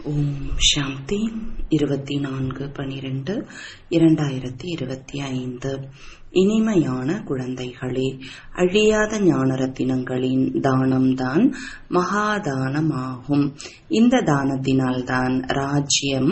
ஓம் சாந்தி இருபத்தி நான்கு பனிரெண்டு இரண்டாயிரத்தி இருபத்தி ஐந்து இனிமையான குழந்தைகளே அழியாத ஞானரத்தினங்களின் தானம்தான் மகாதானமாகும் இந்த தானத்தினால்தான் ராஜ்யம்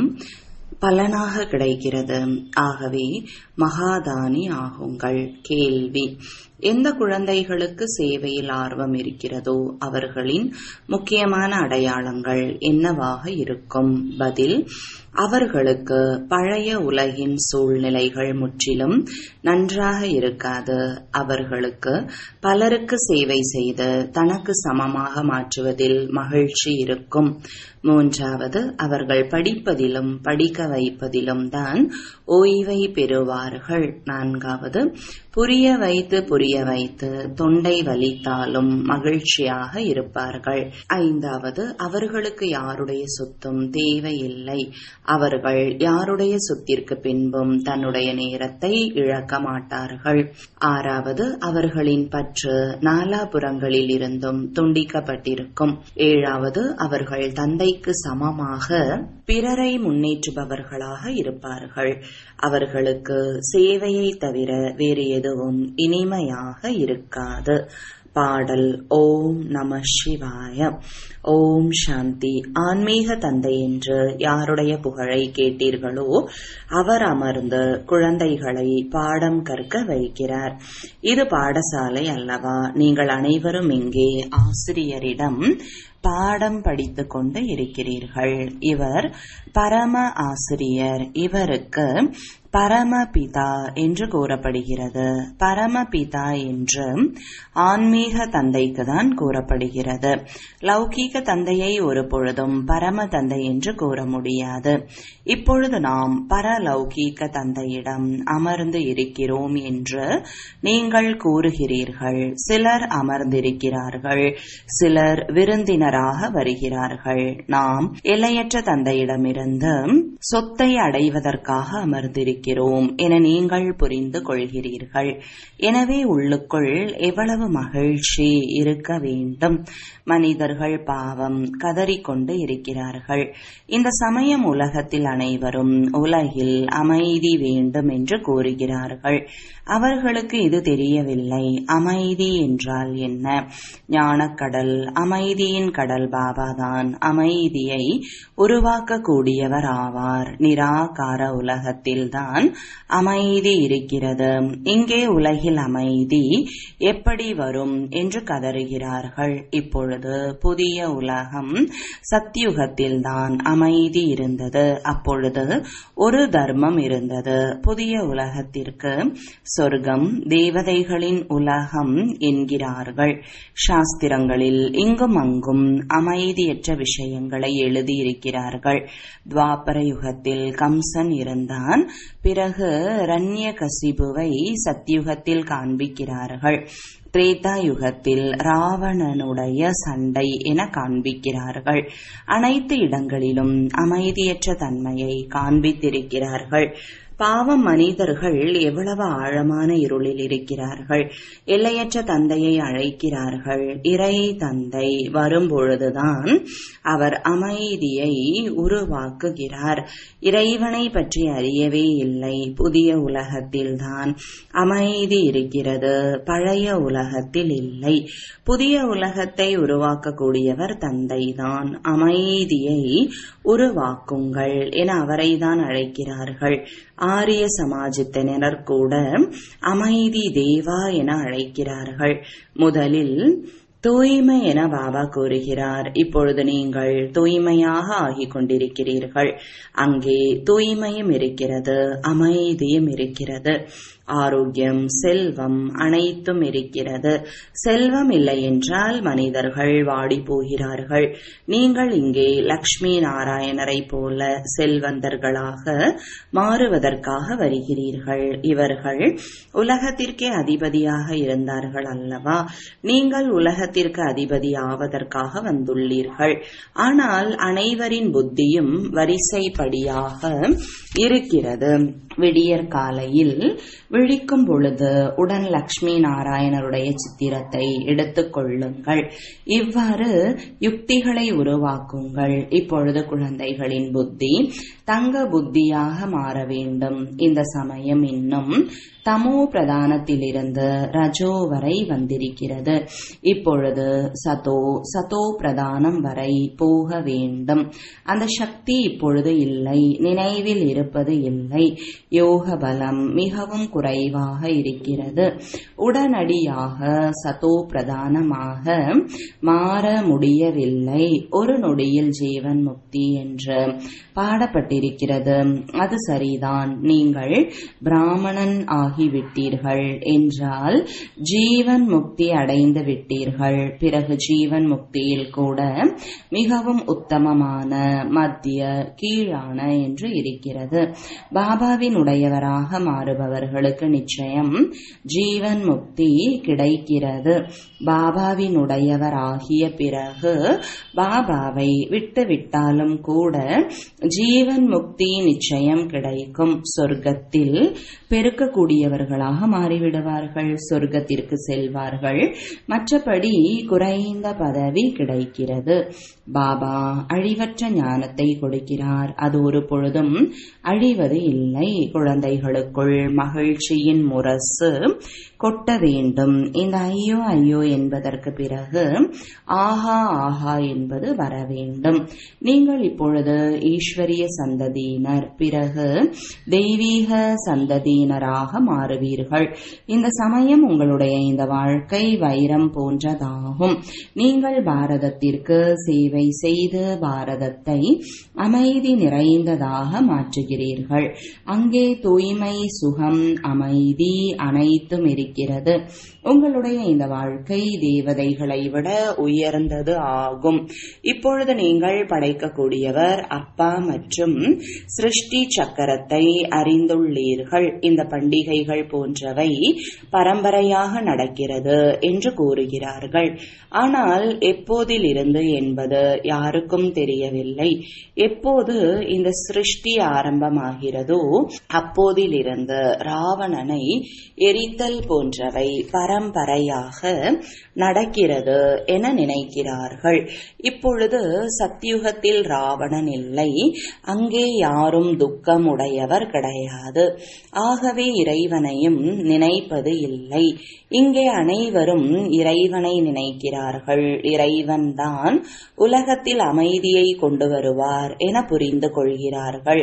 பலனாக கிடைக்கிறது ஆகவே மகாதானி ஆகுங்கள் கேள்வி எந்த குழந்தைகளுக்கு சேவையில் ஆர்வம் இருக்கிறதோ அவர்களின் முக்கியமான அடையாளங்கள் என்னவாக இருக்கும் பதில் அவர்களுக்கு பழைய உலகின் சூழ்நிலைகள் முற்றிலும் நன்றாக இருக்காது அவர்களுக்கு பலருக்கு சேவை செய்து தனக்கு சமமாக மாற்றுவதில் மகிழ்ச்சி இருக்கும் மூன்றாவது அவர்கள் படிப்பதிலும் படிக்க வைப்பதிலும் தான் ஓய்வை பெறுவார்கள் நான்காவது புரிய வைத்து புரிய வைத்து தொண்டை வலித்தாலும் மகிழ்ச்சியாக இருப்பார்கள் ஐந்தாவது அவர்களுக்கு யாருடைய சொத்தும் தேவையில்லை அவர்கள் யாருடைய சொத்திற்கு பின்பும் தன்னுடைய நேரத்தை இழக்க மாட்டார்கள் ஆறாவது அவர்களின் பற்று நாலாபுறங்களில் இருந்தும் துண்டிக்கப்பட்டிருக்கும் ஏழாவது அவர்கள் தந்தைக்கு சமமாக பிறரை முன்னேற்றுபவர்களாக இருப்பார்கள் அவர்களுக்கு சேவையை தவிர வேறு எதுவும் இனிமையாக இருக்காது பாடல் ஓம் நம சிவாய ஓம் சாந்தி ஆன்மீக தந்தை என்று யாருடைய புகழை கேட்டீர்களோ அவர் அமர்ந்து குழந்தைகளை பாடம் கற்க வைக்கிறார் இது பாடசாலை அல்லவா நீங்கள் அனைவரும் இங்கே ஆசிரியரிடம் பாடம் படித்துக் கொண்டு இருக்கிறீர்கள் இவர் பரம ஆசிரியர் இவருக்கு பரமபிதா என்று கூறப்படுகிறது பரமபிதா என்று ஆன்மீக தந்தைக்கு தான் கூறப்படுகிறது லௌகீக தந்தையை ஒரு பொழுதும் பரம தந்தை என்று கூற முடியாது இப்பொழுது நாம் பரலௌகீக தந்தையிடம் அமர்ந்து இருக்கிறோம் என்று நீங்கள் கூறுகிறீர்கள் சிலர் அமர்ந்திருக்கிறார்கள் சிலர் விருந்தினராக வருகிறார்கள் நாம் எல்லையற்ற தந்தையிடமிருந்து சொத்தை அடைவதற்காக அமர்ந்திருக்கிறோம் என நீங்கள் புரிந்து கொள்கிறீர்கள் எனவே உள்ளுக்குள் எவ்வளவு மகிழ்ச்சி இருக்க வேண்டும் மனிதர்கள் பாவம் கதறிக்கொண்டு இருக்கிறார்கள் இந்த சமயம் உலகத்தில் அனைவரும் உலகில் அமைதி வேண்டும் என்று கூறுகிறார்கள் அவர்களுக்கு இது தெரியவில்லை அமைதி என்றால் என்ன ஞானக்கடல் அமைதியின் கடல் பாபாதான் அமைதியை உருவாக்கக்கூடியவர் ஆவார் நிராகார உலகத்தில்தான் அமைதி இருக்கிறது இங்கே உலகில் அமைதி எப்படி வரும் என்று கதறுகிறார்கள் இப்பொழுது புதிய உலகம் சத்தியுகத்தில்தான் அமைதி இருந்தது அப்பொழுது ஒரு தர்மம் இருந்தது புதிய உலகத்திற்கு சொர்க்கம் தேவதைகளின் உலகம் என்கிறார்கள் சாஸ்திரங்களில் இங்கும் அங்கும் அமைதியற்ற விஷயங்களை எழுதியிருக்கிறார்கள் துவாபர யுகத்தில் கம்சன் இருந்தான் பிறகு ரண்ய கசிபுவை சத்தியுகத்தில் காண்பிக்கிறார்கள் திரேதா யுகத்தில் ராவணனுடைய சண்டை என காண்பிக்கிறார்கள் அனைத்து இடங்களிலும் அமைதியற்ற தன்மையை காண்பித்திருக்கிறார்கள் பாவம் மனிதர்கள் எவ்வளவு ஆழமான இருளில் இருக்கிறார்கள் எல்லையற்ற தந்தையை அழைக்கிறார்கள் இறை தந்தை வரும்பொழுதுதான் அவர் அமைதியை உருவாக்குகிறார் இறைவனை பற்றி அறியவே இல்லை புதிய உலகத்தில்தான் அமைதி இருக்கிறது பழைய உலகத்தில் இல்லை புதிய உலகத்தை உருவாக்கக்கூடியவர் தந்தைதான் அமைதியை உருவாக்குங்கள் என அவரைதான் அழைக்கிறார்கள் ஆரிய சமாஜத்தினர் கூட அமைதி தேவா என அழைக்கிறார்கள் முதலில் தூய்மை என பாபா கூறுகிறார் இப்பொழுது நீங்கள் தூய்மையாக ஆகிக் கொண்டிருக்கிறீர்கள் அங்கே தூய்மையும் இருக்கிறது அமைதியும் இருக்கிறது ஆரோக்கியம் செல்வம் அனைத்தும் இருக்கிறது செல்வம் இல்லை என்றால் மனிதர்கள் வாடி போகிறார்கள் நீங்கள் இங்கே லக்ஷ்மி நாராயணரை போல செல்வந்தர்களாக மாறுவதற்காக வருகிறீர்கள் இவர்கள் உலகத்திற்கே அதிபதியாக இருந்தார்கள் அல்லவா நீங்கள் உலகத்திற்கு அதிபதி ஆவதற்காக வந்துள்ளீர்கள் ஆனால் அனைவரின் புத்தியும் வரிசைப்படியாக இருக்கிறது விடியற் காலையில் விழிக்கும் பொழுது உடன் லக்ஷ்மி நாராயணருடைய சித்திரத்தை எடுத்துக் கொள்ளுங்கள் இவ்வாறு யுக்திகளை உருவாக்குங்கள் இப்பொழுது குழந்தைகளின் புத்தி தங்க புத்தியாக மாற வேண்டும் இந்த சமயம் இன்னும் தமோ பிரதானத்திலிருந்து ரஜோ வரை வந்திருக்கிறது இப்பொழுது சதோ சதோ பிரதானம் வரை போக வேண்டும் அந்த சக்தி இப்பொழுது இல்லை நினைவில் இருப்பது இல்லை யோக பலம் மிகவும் குறைவாக இருக்கிறது உடனடியாக சதோ பிரதானமாக மாற முடியவில்லை ஒரு நொடியில் ஜீவன் முக்தி என்று பாடப்பட்டிருக்கிறது அது சரிதான் நீங்கள் பிராமணன் ஆகிவிட்டீர்கள் என்றால் ஜீவன் முக்தி அடைந்து விட்டீர்கள் பிறகு ஜீவன் முக்தியில் கூட மிகவும் உத்தமமான மத்திய கீழான என்று இருக்கிறது பாபாவின் உடையவராக மாறுபவர்களுக்கு நிச்சயம் ஜீவன் முக்தி கிடைக்கிறது பாபாவின் உடையவராகிய பிறகு பாபாவை விட்டுவிட்டாலும் கூட ஜீவன் முக்தி நிச்சயம் கிடைக்கும் சொர்க்கத்தில் பெருக்கக்கூடியவர்களாக மாறிவிடுவார்கள் சொர்க்கத்திற்கு செல்வார்கள் மற்றபடி குறைந்த பதவி கிடைக்கிறது பாபா அழிவற்ற ஞானத்தை கொடுக்கிறார் அது ஒரு பொழுதும் அழிவது இல்லை குழந்தைகளுக்குள் மகிழ்ச்சியின் முரசு கொட்ட வேண்டும் இந்த ஐயோ ஐயோ என்பதற்கு பிறகு ஆஹா ஆஹா என்பது வர வேண்டும் நீங்கள் இப்பொழுது ஈஸ்வரிய சந்ததியினர் பிறகு தெய்வீக சந்ததியினராக மாறுவீர்கள் இந்த சமயம் உங்களுடைய இந்த வாழ்க்கை வைரம் போன்றதாகும் நீங்கள் பாரதத்திற்கு சேவை செய்து பாரதத்தை அமைதி நிறைந்ததாக மாற்றுகிறீர்கள் அங்கே தூய்மை சுகம் அமைதி அனைத்தும் இருக்கிறது உங்களுடைய இந்த வாழ்க்கை தேவதைகளை விட உயர்ந்தது ஆகும் இப்பொழுது நீங்கள் படைக்கக்கூடியவர் அப்பா மற்றும் சிருஷ்டி சக்கரத்தை அறிந்துள்ளீர்கள் இந்த பண்டிகைகள் போன்றவை பரம்பரையாக நடக்கிறது என்று கூறுகிறார்கள் ஆனால் எப்போதிலிருந்து என்பது யாருக்கும் தெரியவில்லை எப்போது இந்த சிருஷ்டி ஆரம்பமாகிறதோ அப்போதிலிருந்து ராவணனை எரித்தல் போன்றவை பரம்பரையாக நடக்கிறது என நினைக்கிறார்கள் இப்பொழுது சத்தியுகத்தில் ராவணன் இல்லை அங்கே யாரும் துக்கம் உடையவர் கிடையாது ஆகவே இறைவனையும் நினைப்பது இல்லை இங்கே அனைவரும் இறைவனை நினைக்கிறார்கள் இறைவன்தான் உலகத்தில் அமைதியை கொண்டு வருவார் என புரிந்து கொள்கிறார்கள்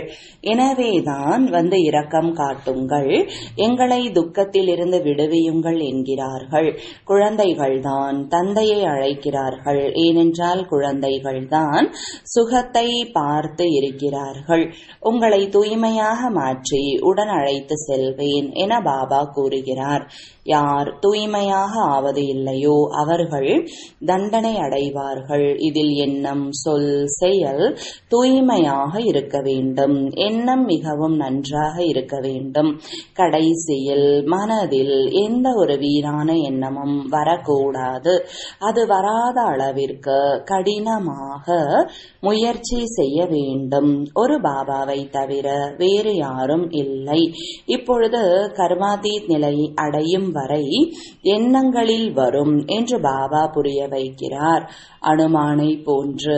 எனவேதான் வந்து இரக்கம் காட்டுங்கள் எங்களை துக்கத்திலிருந்து விடுவியுங்கள் என்கிறார்கள் குழந்தைகள்தான் தந்தையை அழைக்கிறார்கள் ஏனென்றால் குழந்தைகள்தான் சுகத்தை பார்த்து இருக்கிறார்கள் உங்களை தூய்மையாக மாற்றி உடன் அழைத்து செல்வேன் என பாபா கூறுகிறார் யார் தூய்மையாக ஆவது இல்லையோ அவர்கள் தண்டனை அடைவார்கள் இதில் எண்ணம் சொல் செயல் தூய்மையாக இருக்க வேண்டும் எண்ணம் மிகவும் நன்றாக இருக்க வேண்டும் கடைசியில் மனதில் எந்த ஒரு வீணான எண்ணமும் வரக்கூடாது அது வராத அளவிற்கு கடினமாக முயற்சி செய்ய வேண்டும் ஒரு பாபாவை தவிர வேறு யாரும் இல்லை இப்பொழுது கர்மாதீத் நிலை அடையும் வரை எண்ணங்களில் வரும் என்று பாபா புரிய வைக்கிறார் அனுமானை போன்று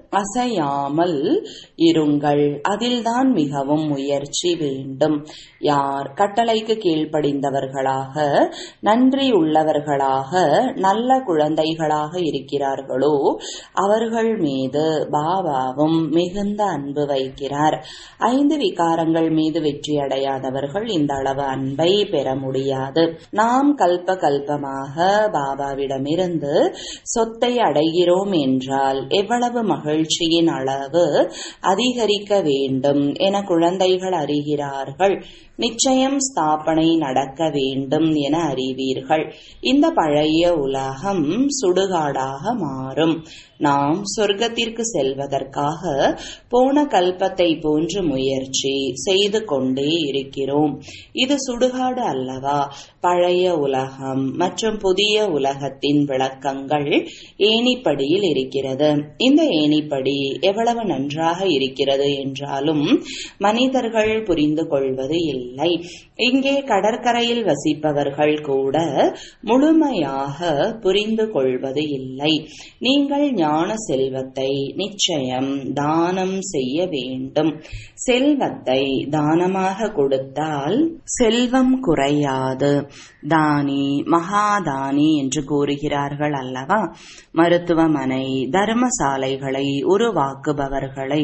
அசையாமல் இருங்கள் அதில்தான் மிகவும் முயற்சி வேண்டும் யார் கட்டளைக்கு கீழ்ப்படிந்தவர்களாக நன்றி உள்ளவர்களாக நல்ல குழந்தைகளாக இருக்கிறார்களோ அவர்கள் மீது பாபாவும் மிகுந்த அன்பு வைக்கிறார் ஐந்து விகாரங்கள் மீது வெற்றி அடையாதவர்கள் இந்த அளவு அன்பை பெற முடியாது நாம் கல்ப கல்பமாக பாபாவிடமிருந்து சொத்தை அடைகிறோம் என்றால் எவ்வளவு மகிழ்ச்சியின் அளவு அதிகரிக்க வேண்டும் என குழந்தைகள் அறிகிறார்கள் நிச்சயம் ஸ்தாபனை நடக்க வேண்டும் என அறிவீர்கள் இந்த பழைய உலகம் சுடுகாடாக மாறும் நாம் சொர்க்கத்திற்கு செல்வதற்காக போன கல்பத்தை போன்று முயற்சி செய்து கொண்டே இருக்கிறோம் இது சுடுகாடு அல்லவா பழைய உலகம் மற்றும் புதிய உலகத்தின் விளக்கங்கள் ஏணிப்படியில் இருக்கிறது இந்த ஏணிப்படி எவ்வளவு நன்றாக இருக்கிறது என்றாலும் மனிதர்கள் புரிந்து கொள்வது இல்லை இல்லை இங்கே கடற்கரையில் வசிப்பவர்கள் கூட முழுமையாக புரிந்து கொள்வது இல்லை நீங்கள் ஞான செல்வத்தை நிச்சயம் தானம் செய்ய வேண்டும் செல்வத்தை தானமாக கொடுத்தால் செல்வம் குறையாது தானி மகாதானி என்று கூறுகிறார்கள் அல்லவா மருத்துவமனை தர்மசாலைகளை உருவாக்குபவர்களை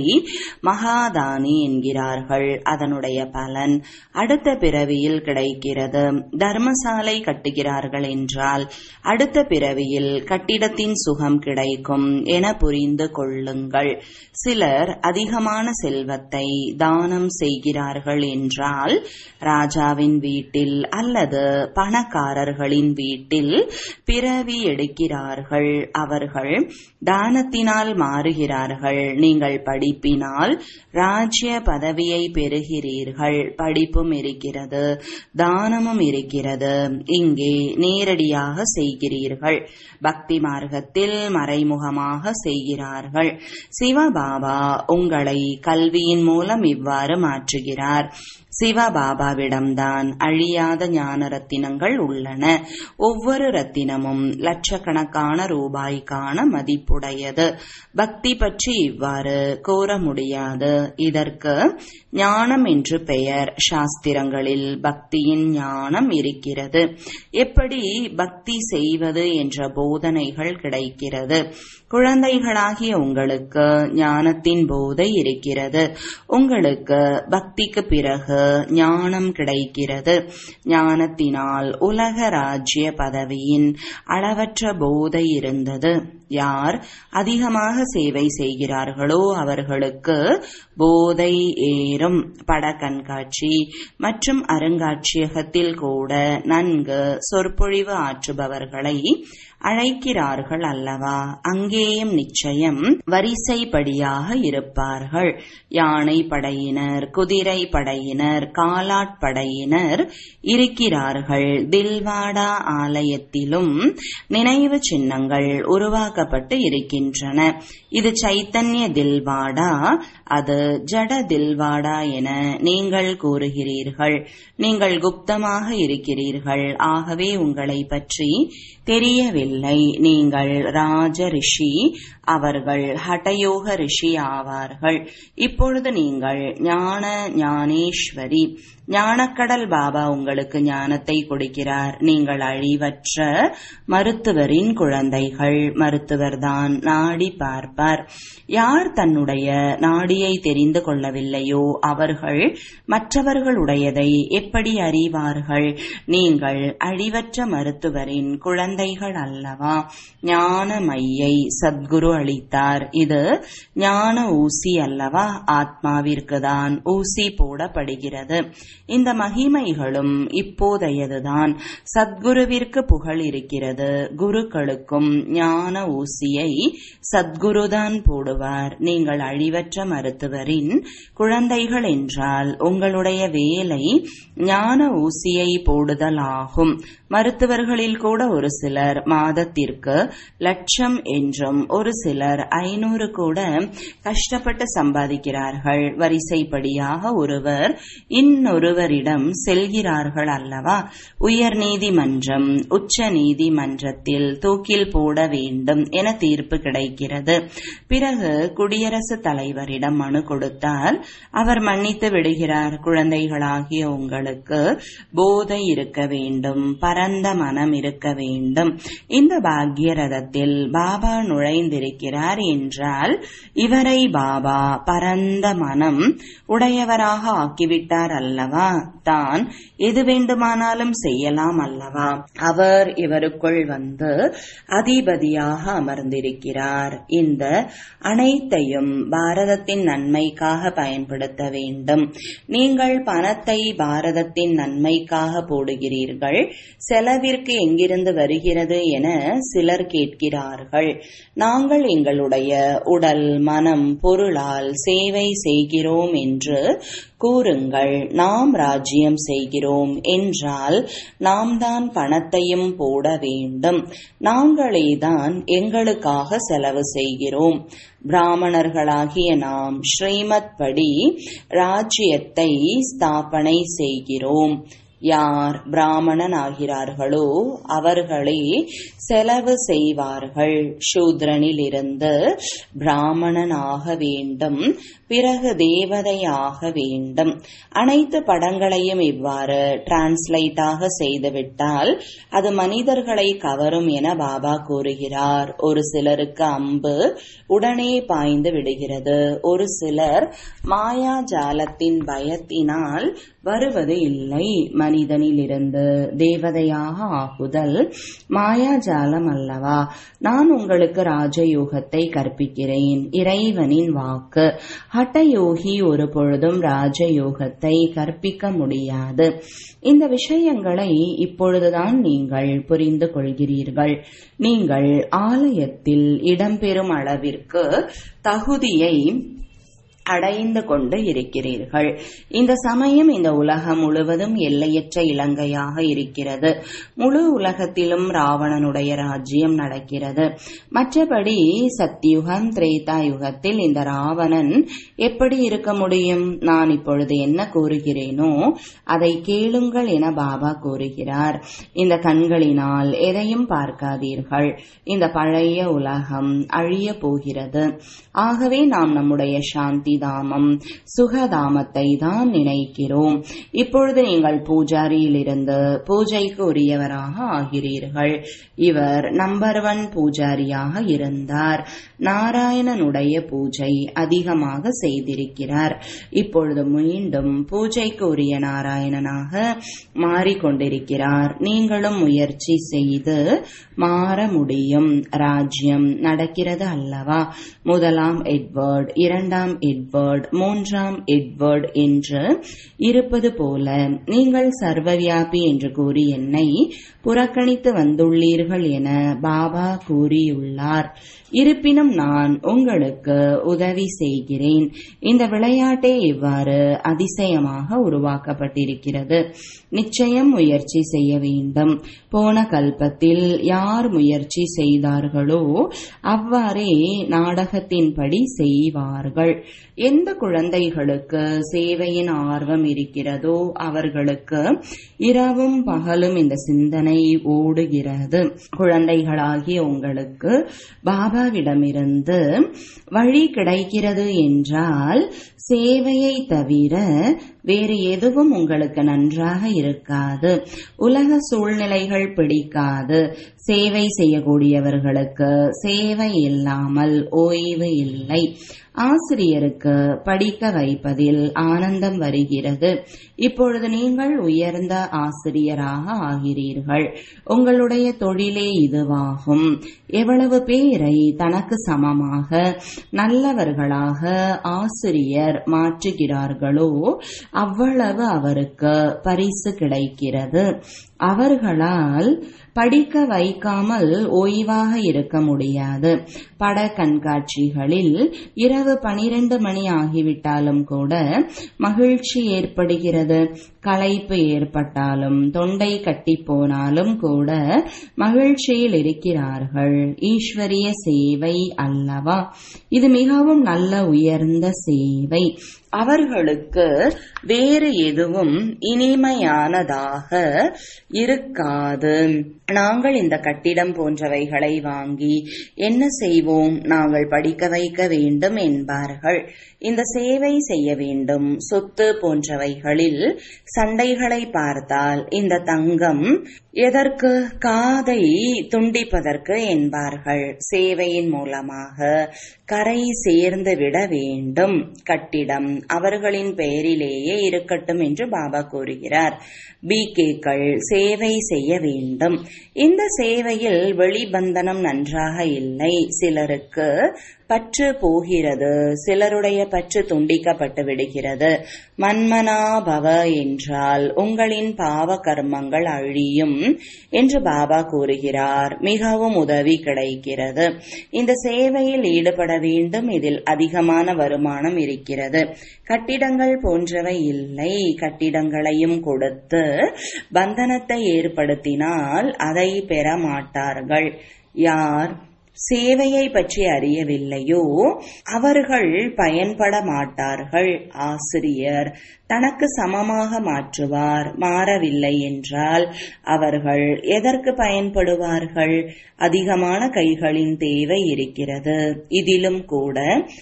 மகாதானி என்கிறார்கள் அதனுடைய பலன் அடுத்த பிறவியில் கிடைக்கிறது தர்மசாலை கட்டுகிறார்கள் என்றால் அடுத்த பிறவியில் கட்டிடத்தின் சுகம் கிடைக்கும் என புரிந்து கொள்ளுங்கள் சிலர் அதிகமான செல்வத்தை தானம் செய்கிறார்கள் என்றால் ராஜாவின் வீட்டில் அல்லது பணக்காரர்களின் வீட்டில் பிறவி எடுக்கிறார்கள் அவர்கள் தானத்தினால் மாறுகிறார்கள் நீங்கள் படிப்பினால் ராஜ்ய பதவியை பெறுகிறீர்கள் படிப்பும் இருக்கிறது தானமும் இருக்கிறது இங்கே நேரடியாக செய்கிறீர்கள் பக்தி மார்க்கத்தில் மறைமுகமாக செய்கிறார்கள் சிவபாபா உங்களை கல்வியின் மூலம் இவ்வாறு மாற்றுகிறார் சிவபாபாவிடம்தான் அழியாத ஞான ரத்தினங்கள் உள்ளன ஒவ்வொரு ரத்தினமும் லட்சக்கணக்கான ரூபாய்க்கான மதிப்புடையது பக்தி பற்றி இவ்வாறு கூற முடியாது இதற்கு ஞானம் என்று பெயர் சாஸ்திரங்களில் பக்தியின் ஞானம் இருக்கிறது எப்படி பக்தி செய்வது என்ற போதனைகள் கிடைக்கிறது குழந்தைகளாகிய உங்களுக்கு ஞானத்தின் போதை இருக்கிறது உங்களுக்கு பக்திக்கு பிறகு ஞானம் கிடைக்கிறது ஞானத்தினால் உலக ராஜ்ய பதவியின் அளவற்ற போதை இருந்தது யார் அதிகமாக சேவை செய்கிறார்களோ அவர்களுக்கு போதை ஏறும் பட கண்காட்சி மற்றும் அருங்காட்சியகத்தில் கூட நன்கு சொற்பொழிவு ஆற்றுபவர்களை அழைக்கிறார்கள் அல்லவா அங்கேயும் நிச்சயம் வரிசைப்படியாக இருப்பார்கள் யானை படையினர் குதிரை படையினர் காலாட்படையினர் இருக்கிறார்கள் தில்வாடா ஆலயத்திலும் நினைவு சின்னங்கள் உருவாக்கப்பட்டு இருக்கின்றன இது சைத்தன்ய தில்வாடா அது ஜட தில்வாடா என நீங்கள் கூறுகிறீர்கள் நீங்கள் குப்தமாக இருக்கிறீர்கள் ஆகவே உங்களை பற்றி தெரியவில்லை நீங்கள் ராஜ ரிஷி அவர்கள் ஹடயோக ரிஷி ஆவார்கள் இப்பொழுது நீங்கள் ஞான ஞானேஸ்வரி ஞானக்கடல் பாபா உங்களுக்கு ஞானத்தை கொடுக்கிறார் நீங்கள் அழிவற்ற மருத்துவரின் குழந்தைகள் மருத்துவர்தான் நாடி பார்ப்பார் யார் தன்னுடைய நாடியை தெரிந்து கொள்ளவில்லையோ அவர்கள் மற்றவர்களுடையதை எப்படி அறிவார்கள் நீங்கள் அழிவற்ற மருத்துவரின் குழந்தைகள் அல்லவா ஞான மையை சத்குரு அளித்தார் இது ஞான ஊசி அல்லவா ஆத்மாவிற்கு தான் ஊசி போடப்படுகிறது இந்த மகிமைகளும் இப்போதையதுதான் சத்குருவிற்கு புகழ் இருக்கிறது குருக்களுக்கும் ஞான ஊசியை சத்குருதான் போடுவார் நீங்கள் அழிவற்ற மருத்துவரின் குழந்தைகள் என்றால் உங்களுடைய வேலை ஞான ஊசியை போடுதல் ஆகும் மருத்துவர்களில் கூட ஒரு சிலர் மாதத்திற்கு லட்சம் என்றும் ஒரு சிலர் ஐநூறு கூட கஷ்டப்பட்டு சம்பாதிக்கிறார்கள் வரிசைப்படியாக ஒருவர் இன்னொருவரிடம் செல்கிறார்கள் அல்லவா உயர் நீதிமன்றம் உச்ச நீதிமன்றத்தில் தூக்கில் போட வேண்டும் என தீர்ப்பு கிடைக்கிறது பிறகு குடியரசுத் தலைவரிடம் மனு கொடுத்தால் அவர் மன்னித்து விடுகிறார் குழந்தைகளாகிய உங்களுக்கு போதை இருக்க வேண்டும் பரந்த மனம் இருக்க வேண்டும் இந்த பாக்ய ரதத்தில் பாபா நுழைந்திருக்கிறார் என்றால் இவரை பாபா பரந்த மனம் உடையவராக ஆக்கிவிட்டார் அல்லவா தான் எது வேண்டுமானாலும் செய்யலாம் அல்லவா அவர் இவருக்குள் வந்து அதிபதியாக அமர்ந்திருக்கிறார் இந்த அனைத்தையும் பாரதத்தின் நன்மைக்காக பயன்படுத்த வேண்டும் நீங்கள் பணத்தை பாரதத்தின் நன்மைக்காக போடுகிறீர்கள் செலவிற்கு எங்கிருந்து வருகிறது என சிலர் கேட்கிறார்கள் நாங்கள் எங்களுடைய உடல் மனம் பொருளால் சேவை செய்கிறோம் என்று கூறுங்கள் நாம் ராஜ்யம் செய்கிறோம் என்றால் நாம் தான் பணத்தையும் போட வேண்டும் நாங்களே தான் எங்களுக்காக செலவு செய்கிறோம் பிராமணர்களாகிய நாம் ஸ்ரீமத் படி ராஜ்யத்தை ஸ்தாபனை செய்கிறோம் யார் பிராமணன் ஆகிறார்களோ அவர்களே செலவு செய்வார்கள் சூத்ரனில் இருந்து பிராமணன் ஆக வேண்டும் பிறகு தேவதை ஆக வேண்டும் அனைத்து படங்களையும் இவ்வாறு டிரான்ஸ்லேட்டாக செய்துவிட்டால் அது மனிதர்களை கவரும் என பாபா கூறுகிறார் ஒரு சிலருக்கு அம்பு உடனே பாய்ந்து விடுகிறது ஒரு சிலர் மாயாஜாலத்தின் பயத்தினால் வருவது இல்லை மனிதனிலிருந்து தேவதையாக ஆகுதல் மாயாஜாலம் அல்லவா நான் உங்களுக்கு ராஜயோகத்தை கற்பிக்கிறேன் இறைவனின் வாக்கு ஹட்டயோகி ஒரு பொழுதும் ராஜயோகத்தை கற்பிக்க முடியாது இந்த விஷயங்களை இப்பொழுதுதான் நீங்கள் புரிந்து கொள்கிறீர்கள் நீங்கள் ஆலயத்தில் இடம்பெறும் அளவிற்கு தகுதியை அடைந்து கொண்டு இருக்கிறீர்கள் இந்த சமயம் இந்த உலகம் முழுவதும் எல்லையற்ற இலங்கையாக இருக்கிறது முழு உலகத்திலும் ராவணனுடைய ராஜ்யம் நடக்கிறது மற்றபடி சத்யுகம் திரேதா யுகத்தில் இந்த ராவணன் எப்படி இருக்க முடியும் நான் இப்பொழுது என்ன கூறுகிறேனோ அதை கேளுங்கள் என பாபா கூறுகிறார் இந்த கண்களினால் எதையும் பார்க்காதீர்கள் இந்த பழைய உலகம் அழிய போகிறது ஆகவே நாம் நம்முடைய சாந்தி தாமம் சுகதாமத்தை தான் நினைக்கிறோம் இப்பொழுது நீங்கள் பூஜாரியிலிருந்து பூஜைக்கு உரியவராக ஆகிறீர்கள் இவர் நம்பர் ஒன் பூஜாரியாக இருந்தார் நாராயணனுடைய பூஜை அதிகமாக செய்திருக்கிறார் இப்பொழுது மீண்டும் பூஜைக்கு உரிய நாராயணனாக மாறிக்கொண்டிருக்கிறார் நீங்களும் முயற்சி செய்து மாற முடியும் ராஜ்யம் நடக்கிறது அல்லவா முதலாம் எட்வர்ட் இரண்டாம் எட்வர்ட் மூன்றாம் எட்வர்ட் என்று இருப்பது போல நீங்கள் சர்வவியாபி என்று கூறி என்னை புறக்கணித்து வந்துள்ளீர்கள் என பாபா கூறியுள்ளார் இருப்பினும் நான் உங்களுக்கு உதவி செய்கிறேன் இந்த விளையாட்டே இவ்வாறு அதிசயமாக உருவாக்கப்பட்டிருக்கிறது நிச்சயம் முயற்சி செய்ய வேண்டும் போன கல்பத்தில் யார் முயற்சி செய்தார்களோ அவ்வாறே நாடகத்தின்படி செய்வார்கள் எந்த குழந்தைகளுக்கு சேவையின் ஆர்வம் இருக்கிறதோ அவர்களுக்கு இரவும் பகலும் இந்த சிந்தனை ஓடுகிறது குழந்தைகளாகிய உங்களுக்கு பாபாவிடமிருந்து வழி கிடைக்கிறது என்றால் சேவையை தவிர வேறு எதுவும் உங்களுக்கு நன்றாக இருக்காது உலக சூழ்நிலைகள் பிடிக்காது சேவை செய்யக்கூடியவர்களுக்கு சேவை இல்லாமல் ஓய்வு இல்லை ஆசிரியருக்கு படிக்க வைப்பதில் ஆனந்தம் வருகிறது இப்பொழுது நீங்கள் உயர்ந்த ஆசிரியராக ஆகிறீர்கள் உங்களுடைய தொழிலே இதுவாகும் எவ்வளவு பேரை தனக்கு சமமாக நல்லவர்களாக ஆசிரியர் மாற்றுகிறார்களோ அவ்வளவு அவருக்கு பரிசு கிடைக்கிறது அவர்களால் படிக்க வைக்காமல் ஓய்வாக இருக்க முடியாது பட கண்காட்சிகளில் இரவு பனிரெண்டு மணி ஆகிவிட்டாலும் கூட மகிழ்ச்சி ஏற்படுகிறது களைப்பு ஏற்பட்டாலும் தொண்டை கட்டி போனாலும் கூட மகிழ்ச்சியில் இருக்கிறார்கள் ஈஸ்வரிய சேவை அல்லவா இது மிகவும் நல்ல உயர்ந்த சேவை அவர்களுக்கு வேறு எதுவும் இனிமையானதாக இருக்காது நாங்கள் இந்த கட்டிடம் போன்றவைகளை வாங்கி என்ன செய்வோம் நாங்கள் படிக்க வைக்க வேண்டும் என்பார்கள் இந்த சேவை செய்ய வேண்டும் சொத்து போன்றவைகளில் சண்டைகளை பார்த்தால் இந்த தங்கம் எதற்கு காதை துண்டிப்பதற்கு என்பார்கள் சேவையின் மூலமாக கரை சேர்ந்து விட வேண்டும் கட்டிடம் அவர்களின் பெயரிலேயே இருக்கட்டும் என்று பாபா கூறுகிறார் பிகேக்கள் சேவை செய்ய வேண்டும் இந்த சேவையில் வெளிபந்தனம் நன்றாக இல்லை சிலருக்கு பற்று போகிறது சிலருடைய பற்று துண்டிக்கப்பட்டு விடுகிறது மன்மனாபவ என்றால் உங்களின் பாவ கர்மங்கள் அழியும் என்று பாபா கூறுகிறார் மிகவும் உதவி கிடைக்கிறது இந்த சேவையில் ஈடுபட வேண்டும் இதில் அதிகமான வருமானம் இருக்கிறது கட்டிடங்கள் போன்றவை இல்லை கட்டிடங்களையும் கொடுத்து பந்தனத்தை ஏற்படுத்தினால் அதை பெற மாட்டார்கள் யார் சேவையை பற்றி அறியவில்லையோ அவர்கள் பயன்பட மாட்டார்கள் ஆசிரியர் தனக்கு சமமாக மாற்றுவார் மாறவில்லை என்றால் அவர்கள் எதற்கு பயன்படுவார்கள் அதிகமான கைகளின் தேவை இருக்கிறது இதிலும் கூட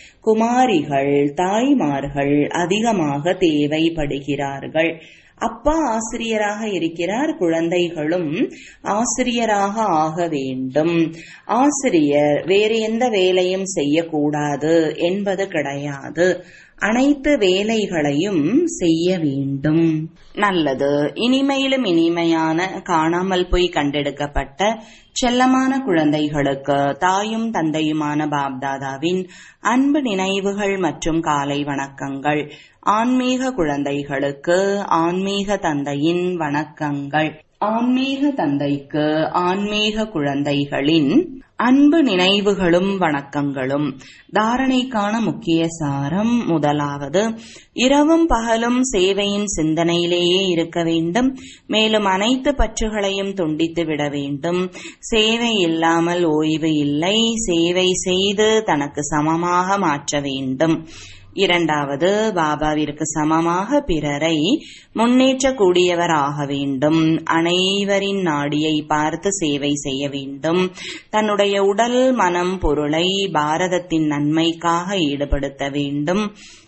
குமாரிகள் தாய்மார்கள் அதிகமாக தேவைப்படுகிறார்கள் அப்பா ஆசிரியராக இருக்கிறார் குழந்தைகளும் ஆசிரியராக ஆக வேண்டும் ஆசிரியர் வேறு எந்த வேலையும் செய்யக்கூடாது என்பது கிடையாது அனைத்து வேலைகளையும் செய்ய வேண்டும் நல்லது இனிமையிலும் இனிமையான காணாமல் போய் கண்டெடுக்கப்பட்ட செல்லமான குழந்தைகளுக்கு தாயும் தந்தையுமான பாப்தாதாவின் அன்பு நினைவுகள் மற்றும் காலை வணக்கங்கள் ஆன்மீக குழந்தைகளுக்கு ஆன்மீக தந்தையின் வணக்கங்கள் ஆன்மீக தந்தைக்கு ஆன்மீக குழந்தைகளின் அன்பு நினைவுகளும் வணக்கங்களும் தாரணைக்கான முக்கிய சாரம் முதலாவது இரவும் பகலும் சேவையின் சிந்தனையிலேயே இருக்க வேண்டும் மேலும் அனைத்து பற்றுகளையும் துண்டித்து விட வேண்டும் சேவை இல்லாமல் ஓய்வு இல்லை சேவை செய்து தனக்கு சமமாக மாற்ற வேண்டும் இரண்டாவது பாபாவிற்கு சமமாக பிறரை முன்னேற்றக்கூடியவர் ஆக வேண்டும் அனைவரின் நாடியை பார்த்து சேவை செய்ய வேண்டும் தன்னுடைய உடல் மனம் பொருளை பாரதத்தின் நன்மைக்காக ஈடுபடுத்த வேண்டும்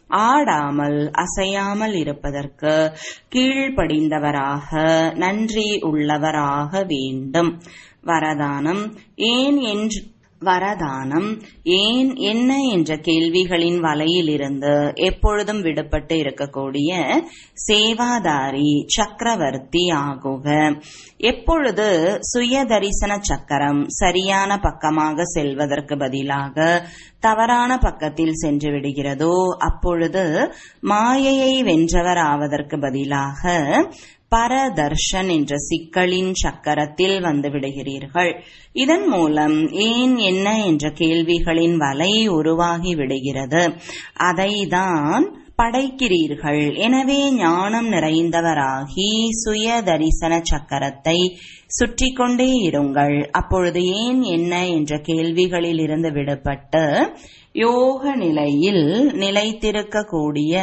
ஆடாமல் அசையாமல் இருப்பதற்கு கீழ்ப்படிந்தவராக நன்றி உள்ளவராக வேண்டும் வரதானம் ஏன் என்று வரதானம் ஏன் என்ன என்ற கேள்விகளின் வலையிலிருந்து எப்பொழுதும் விடுபட்டு இருக்கக்கூடிய சேவாதாரி சக்கரவர்த்தி ஆகுக எப்பொழுது சுய தரிசன சக்கரம் சரியான பக்கமாக செல்வதற்கு பதிலாக தவறான பக்கத்தில் சென்று விடுகிறதோ அப்பொழுது மாயையை வென்றவர் ஆவதற்கு பதிலாக பரதர்ஷன் என்ற சிக்கலின் சக்கரத்தில் வந்து விடுகிறீர்கள் இதன் மூலம் ஏன் என்ன என்ற கேள்விகளின் வலை உருவாகி விடுகிறது அதைதான் படைக்கிறீர்கள் எனவே ஞானம் நிறைந்தவராகி சுய தரிசன சக்கரத்தை சுற்றி கொண்டே இருங்கள் அப்பொழுது ஏன் என்ன என்ற கேள்விகளில் இருந்து விடுபட்டு யோக நிலையில் நிலைத்திருக்கக்கூடிய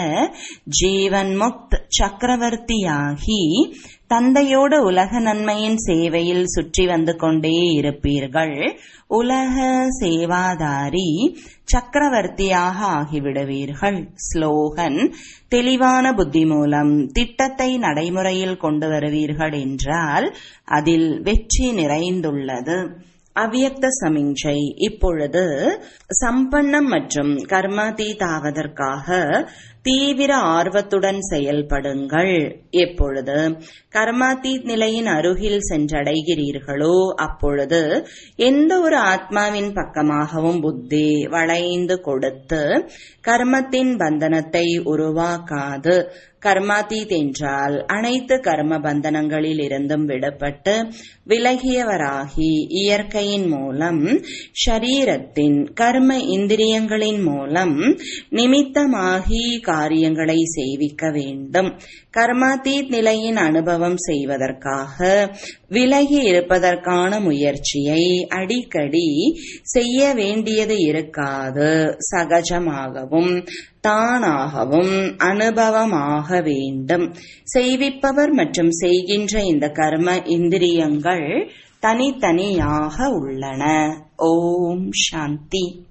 ஜீவன் முக்த் சக்கரவர்த்தியாகி தந்தையோடு உலக நன்மையின் சேவையில் சுற்றி வந்து கொண்டே இருப்பீர்கள் உலக சேவாதாரி சக்கரவர்த்தியாக ஆகிவிடுவீர்கள் ஸ்லோகன் தெளிவான புத்தி மூலம் திட்டத்தை நடைமுறையில் கொண்டு வருவீர்கள் என்றால் அதில் வெற்றி நிறைந்துள்ளது அவ்யக்த சமிஞ்சை இப்பொழுது சம்பன்னம் மற்றும் கர்மாதீதாவதற்காக தீவிர ஆர்வத்துடன் செயல்படுங்கள் எப்பொழுது கர்மாதீத் நிலையின் அருகில் சென்றடைகிறீர்களோ அப்பொழுது எந்த ஒரு ஆத்மாவின் பக்கமாகவும் புத்தி வளைந்து கொடுத்து கர்மத்தின் பந்தனத்தை உருவாக்காது கர்மாதீத் என்றால் அனைத்து கர்ம பந்தனங்களில் இருந்தும் விடுபட்டு விலகியவராகி இயற்கையின் மூலம் ஷரீரத்தின் கர்ம இந்திரியங்களின் மூலம் நிமித்தமாகி காரியங்களை செய்விக்க வேண்டும் கர்மாதீத் நிலையின் அனுபவம் செய்வதற்காக விலகி இருப்பதற்கான முயற்சியை அடிக்கடி செய்ய வேண்டியது இருக்காது சகஜமாகவும் தானாகவும் அனுபவமாக வேண்டும் செய்விப்பவர் மற்றும் செய்கின்ற இந்த கர்ம இந்திரியங்கள் தனித்தனியாக உள்ளன ஓம் சாந்தி